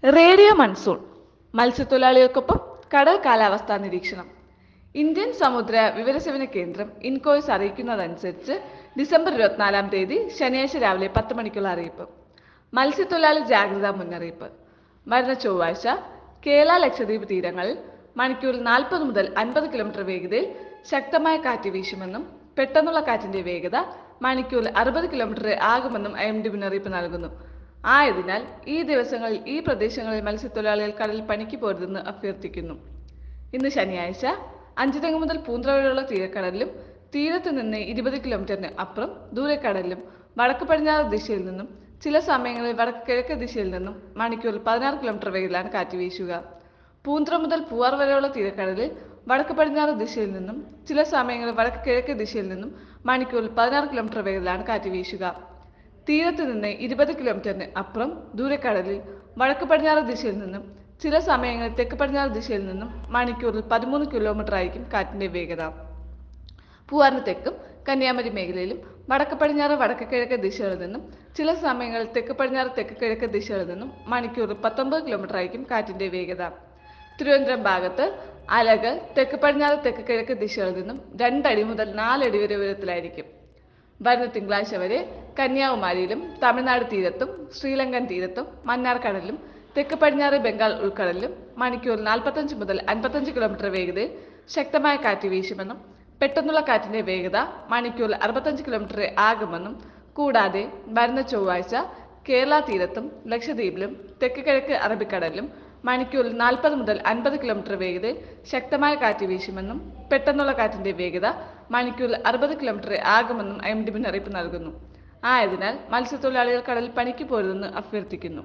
radio monsoon മത്സ്യത്തൊഴിലാളികൾക്കൊപ്പം കടൽ കാലാവസ്ഥാ നിരീക്ഷണം ഇന്ത്യൻ സമുദ്ര വിവരസേവന കേന്ദ്രം ഇൻകോയ്സ് അറിയിക്കുന്നതനുസരിച്ച് ഡിസംബർ ഇരുപത്തിനാലാം തീയതി ശനിയാഴ്ച രാവിലെ പത്ത് മണിക്കുള്ള അറിയിപ്പ് മത്സ്യത്തൊഴിലാളി ജാഗ്രതാ മുന്നറിയിപ്പ് വരുന്ന ചൊവ്വാഴ്ച കേരള ലക്ഷദ്വീപ് തീരങ്ങളിൽ മണിക്കൂറിൽ നാൽപ്പത് മുതൽ അൻപത് കിലോമീറ്റർ വേഗതയിൽ ശക്തമായ കാറ്റ് വീശുമെന്നും പെട്ടെന്നുള്ള കാറ്റിന്റെ വേഗത മണിക്കൂറിൽ അറുപത് കിലോമീറ്റർ ആകുമെന്നും ഐ എം ഡി മുന്നറിയിപ്പ് നൽകുന്നു ആയതിനാൽ ഈ ദിവസങ്ങളിൽ ഈ പ്രദേശങ്ങളിൽ മത്സ്യത്തൊഴിലാളികൾ കടലിൽ പണിക്ക് പോരുതെന്ന് അഭ്യർത്ഥിക്കുന്നു ഇന്ന് ശനിയാഴ്ച അഞ്ചുതെങ്ങ് മുതൽ പൂന്ത്ര വരെയുള്ള തീരക്കടലിലും തീരത്ത് നിന്ന് ഇരുപത് കിലോമീറ്ററിന് അപ്പുറം ദൂരക്കടലിലും വടക്ക് പടിഞ്ഞാറ് ദിശയിൽ നിന്നും ചില സമയങ്ങളിൽ വടക്ക് കിഴക്ക് ദിശയിൽ നിന്നും മണിക്കൂറിൽ പതിനാറ് കിലോമീറ്റർ വേഗത്തിലാണ് കാറ്റ് വീശുക പൂന്ത്ര മുതൽ പൂവാർ വരെയുള്ള തീരക്കടലിൽ വടക്ക് പടിഞ്ഞാറ് ദിശയിൽ നിന്നും ചില സമയങ്ങളിൽ വടക്ക് കിഴക്ക് ദിശയിൽ നിന്നും മണിക്കൂറിൽ പതിനാറ് കിലോമീറ്റർ വേഗത്തിലാണ് കാറ്റ് വീശുക തീരത്ത് നിന്ന് ഇരുപത് കിലോമീറ്ററിന് അപ്പുറം ദൂരക്കടലിൽ വടക്ക് പടിഞ്ഞാറ് ദിശയിൽ നിന്നും ചില സമയങ്ങളിൽ തെക്ക് പടിഞ്ഞാറ് ദിശയിൽ നിന്നും മണിക്കൂറിൽ പതിമൂന്ന് കിലോമീറ്റർ ആയിരിക്കും കാറ്റിന്റെ വേഗത പൂവാറിന് തെക്കും കന്യാകുമാരി മേഖലയിലും വടക്ക് പടിഞ്ഞാറ് വടക്ക് കിഴക്ക് ദിശകളിൽ നിന്നും ചില സമയങ്ങളിൽ തെക്ക് പടിഞ്ഞാറ് തെക്ക് കിഴക്ക് ദിശകളിൽ നിന്നും മണിക്കൂറിൽ പത്തൊമ്പത് കിലോമീറ്റർ ആയിരിക്കും കാറ്റിന്റെ വേഗത തിരുവനന്തപുരം ഭാഗത്ത് അലകൾ തെക്ക് പടിഞ്ഞാറ് തെക്ക് കിഴക്ക് ദിശകളിൽ നിന്നും രണ്ടടി മുതൽ നാലടി വരെ ഉയരത്തിലായിരിക്കും വരുന്ന തിങ്കളാഴ്ച വരെ കന്യാകുമാരിയിലും തമിഴ്നാട് തീരത്തും ശ്രീലങ്കൻ തീരത്തും മന്നാർ കടലിലും തെക്ക് പടിഞ്ഞാറ് ബംഗാൾ ഉൾക്കടലിലും മണിക്കൂറിൽ നാൽപ്പത്തഞ്ച് മുതൽ അൻപത്തഞ്ച് കിലോമീറ്റർ വേഗതയിൽ ശക്തമായ കാറ്റ് വീശുമെന്നും പെട്ടെന്നുള്ള കാറ്റിന്റെ വേഗത മണിക്കൂറിൽ അറുപത്തഞ്ച് കിലോമീറ്റർ ആകുമെന്നും കൂടാതെ വരുന്ന ചൊവ്വാഴ്ച കേരള തീരത്തും ലക്ഷദ്വീപിലും തെക്ക് കിഴക്ക് അറബിക്കടലിലും മണിക്കൂറിൽ നാൽപ്പത് മുതൽ അൻപത് കിലോമീറ്റർ വേഗതയിൽ ശക്തമായ കാറ്റ് വീശുമെന്നും പെട്ടെന്നുള്ള കാറ്റിന്റെ വേഗത മണിക്കൂറിൽ അറുപത് കിലോമീറ്റർ ആകുമെന്നും ഐ എം ഡി മുന്നറിയിപ്പ് നൽകുന്നു ആയതിനാൽ മത്സ്യത്തൊഴിലാളികൾ കടലിൽ പണിക്ക് പോരുതെന്ന് അഭ്യർത്ഥിക്കുന്നു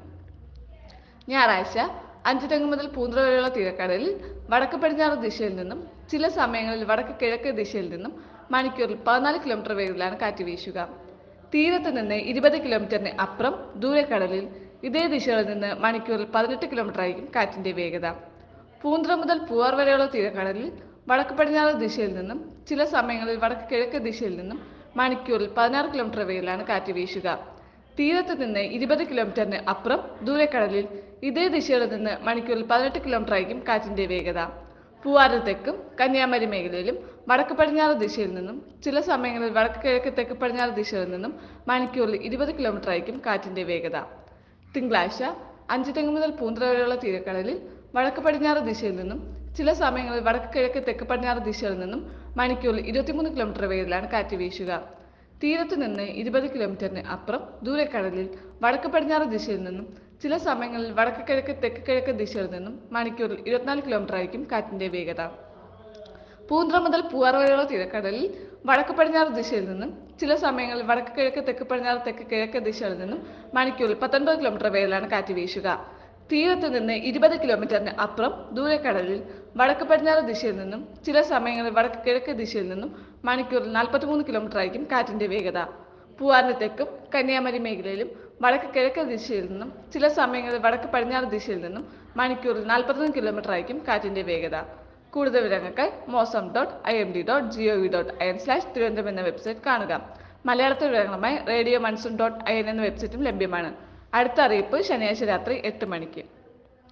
ഞായറാഴ്ച അഞ്ച് തെങ്ങ് മുതൽ പൂന്ത്ര വരെയുള്ള തീരക്കടലിൽ വടക്ക് പടിഞ്ഞാറ് ദിശയിൽ നിന്നും ചില സമയങ്ങളിൽ വടക്ക് കിഴക്ക് ദിശയിൽ നിന്നും മണിക്കൂറിൽ പതിനാല് കിലോമീറ്റർ വേഗത്തിലാണ് കാറ്റ് വീശുക തീരത്ത് നിന്ന് ഇരുപത് കിലോമീറ്ററിന് അപ്പുറം ദൂരക്കടലിൽ ഇതേ ദിശകളിൽ നിന്ന് മണിക്കൂറിൽ പതിനെട്ട് കിലോമീറ്റർ ആയിരിക്കും കാറ്റിന്റെ വേഗത പൂന്ത്ര മുതൽ പൂവാർ വരെയുള്ള തീരക്കടലിൽ വടക്ക് പടിഞ്ഞാറ് ദിശയിൽ നിന്നും ചില സമയങ്ങളിൽ വടക്ക് കിഴക്ക് ദിശയിൽ നിന്നും മണിക്കൂറിൽ പതിനാറ് കിലോമീറ്റർ വേഗത്തിലാണ് കാറ്റ് വീശുക തീരത്ത് നിന്ന് ഇരുപത് കിലോമീറ്ററിന് അപ്പുറം ദൂരക്കടലിൽ ഇതേ ദിശയിൽ നിന്ന് മണിക്കൂറിൽ പതിനെട്ട് കിലോമീറ്റർ ആയിരിക്കും കാറ്റിന്റെ വേഗത പൂവാറ് തെക്കും കന്യാകുമാരി മേഖലയിലും വടക്ക് പടിഞ്ഞാറ് ദിശയിൽ നിന്നും ചില സമയങ്ങളിൽ വടക്ക് കിഴക്ക് തെക്ക് പടിഞ്ഞാറ് ദിശയിൽ നിന്നും മണിക്കൂറിൽ ഇരുപത് കിലോമീറ്റർ ആയിരിക്കും കാറ്റിന്റെ വേഗത തിങ്കളാഴ്ച അഞ്ച് തെങ്ങ് മുതൽ പൂന്തറ വരെയുള്ള തീരക്കടലിൽ വടക്ക് പടിഞ്ഞാറ് ദിശയിൽ നിന്നും ചില സമയങ്ങളിൽ വടക്ക് കിഴക്ക് തെക്ക് പടിഞ്ഞാറ് ദിശയിൽ നിന്നും മണിക്കൂറിൽ ഇരുപത്തിമൂന്ന് കിലോമീറ്റർ വേഗത്തിലാണ് കാറ്റ് വീശുക തീരത്ത് നിന്ന് ഇരുപത് കിലോമീറ്ററിന് അപ്പുറം ദൂരക്കടലിൽ വടക്ക് പടിഞ്ഞാറ് ദിശയിൽ നിന്നും ചില സമയങ്ങളിൽ വടക്ക് കിഴക്ക് തെക്ക് കിഴക്ക് ദിശയിൽ നിന്നും മണിക്കൂറിൽ ഇരുപത്തിനാല് കിലോമീറ്റർ ആയിരിക്കും കാറ്റിന്റെ വേഗത പൂന്ത്ര മുതൽ പൂവാർ വരെയുള്ള തീരക്കടലിൽ വടക്ക് പടിഞ്ഞാറ് ദിശയിൽ നിന്നും ചില സമയങ്ങളിൽ വടക്ക് കിഴക്ക് തെക്ക് പടിഞ്ഞാറ് തെക്ക് കിഴക്ക് ദിശയിൽ നിന്നും മണിക്കൂറിൽ പത്തൊൻപത് കിലോമീറ്റർ വേഗത്തിലാണ് കാറ്റ് വീശുക തീരത്ത് നിന്ന് ഇരുപത് കിലോമീറ്ററിന് അപ്പുറം ദൂരക്കടലിൽ വടക്ക് പടിഞ്ഞാറ് ദിശയിൽ നിന്നും ചില സമയങ്ങളിൽ വടക്ക് കിഴക്ക് ദിശയിൽ നിന്നും മണിക്കൂറിൽ നാൽപ്പത്തിമൂന്ന് കിലോമീറ്റർ ആയിരിക്കും കാറ്റിന്റെ വേഗത പൂവാറിന് തെക്കും കന്യാകുമാരി മേഖലയിലും വടക്ക് കിഴക്ക് ദിശയിൽ നിന്നും ചില സമയങ്ങളിൽ വടക്ക് പടിഞ്ഞാറ് ദിശയിൽ നിന്നും മണിക്കൂറിൽ നാൽപ്പത്തൊന്ന് കിലോമീറ്റർ ആയിരിക്കും കാറ്റിന്റെ വേഗത കൂടുതൽ വിവരങ്ങൾക്കായി Mausam dot I M D dot G O V dot I N slash Thiruvananthapuram എന്ന വെബ്സൈറ്റ് കാണുക മലയാളത്തിൽ വിവരങ്ങളുമായി radio monsoon dot I N എന്ന വെബ്സൈറ്റും ലഭ്യമാണ് അടുത്ത അറിയിപ്പ് ശനിയാഴ്ച രാത്രി എട്ട് മണിക്ക്